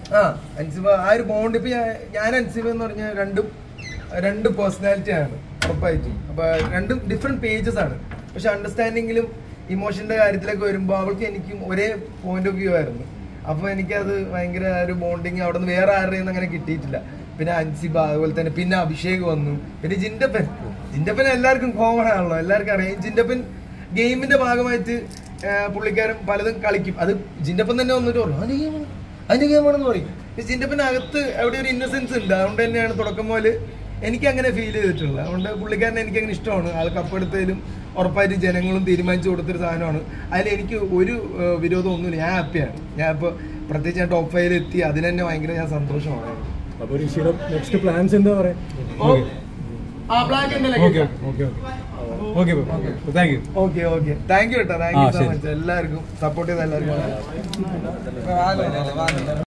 ആ അൻസിബ ആ ഒരു ബോണ്ട് ഇപ്പൊ ഞാൻ- ഞാൻ അൻസിബ എന്ന് പറഞ്ഞ രണ്ടും രണ്ട് പേഴ്സണാലിറ്റി ആണ് ഉറപ്പായിട്ടും അപ്പൊ രണ്ടും ഡിഫറെന്റ് പേജസ് ആണ് പക്ഷെ അണ്ടർസ്റ്റാൻഡിങ്ങിലും ഇമോഷന്റെ കാര്യത്തിലൊക്കെ വരുമ്പോൾ അവൾക്ക് എനിക്കും ഒരേ പോയിന്റ് ഓഫ് വ്യൂ ആയിരുന്നു അപ്പൊ എനിക്കത് ഭയങ്കര ഒരു ബോണ്ടിങ് അവിടെ നിന്ന് വേറെ ആരുടെയും അങ്ങനെ കിട്ടിയിട്ടില്ല പിന്നെ അൻസിബ അതുപോലെ തന്നെ പിന്നെ അഭിഷേക് വന്നു പിന്നെ ജിൻഡപ്പൻ ജിൻഡപ്പൻ എല്ലാവർക്കും കോമൺ ആണല്ലോ എല്ലാവർക്കും അറിയാം ജിൻഡപ്പൻ ഗെയിമിന്റെ ഭാഗമായിട്ട് ആ, പുള്ളിക്കാരൻ പലതും കളിക്കും അത് ജിൻഡപ്പൻ തന്നെ വന്നിട്ട് പറഞ്ഞു അതിന്റെ ഗെയിമാണ് അതിന്റെ ഗെയിമാണെന്ന് പറയും ഈ ജിൻഡപ്പന് അകത്ത് അവിടെ ഒരു ഇന്നസെൻസ് ഉണ്ട് അതുകൊണ്ട് തന്നെയാണ് തുടക്കം മുതൽ എനിക്ക് അങ്ങനെ ഫീൽ ചെയ്തിട്ടുള്ളത് അതുകൊണ്ട് പുള്ളിക്കാരനെ എനിക്ക് അങ്ങനെ ഇഷ്ടമാണ് ആൾ കപ്പെടുത്തതിലും ഉറപ്പായിട്ട് ജനങ്ങളും തീരുമാനിച്ചു കൊടുത്തൊരു സാധനമാണ് അതിൽ എനിക്ക് ഒരു ആ, വിരോധം ഒന്നുമില്ല ഞാൻ ഹാപ്പിയാണ് ഞാൻ ഇപ്പോൾ പ്രത്യേകിച്ച് ഞാൻ ടോപ്പ് ഫൈവിൽ എത്തി അതിന് തന്നെ ഭയങ്കര ഞാൻ സന്തോഷമാണ് അപ്പോൾ ഋഷിയുടെ നെക്സ്റ്റ് പ്ലാൻസ് എന്താ പറയാ ആ black okay okay okay okay thank you okay okay thank you കേട്ടോ താങ്ക് യു ആ, സോ ശരി. മച്ച് എല്ലാവർക്കും സപ്പോർട്ട് ചെയ്ത എല്ലാവർക്കും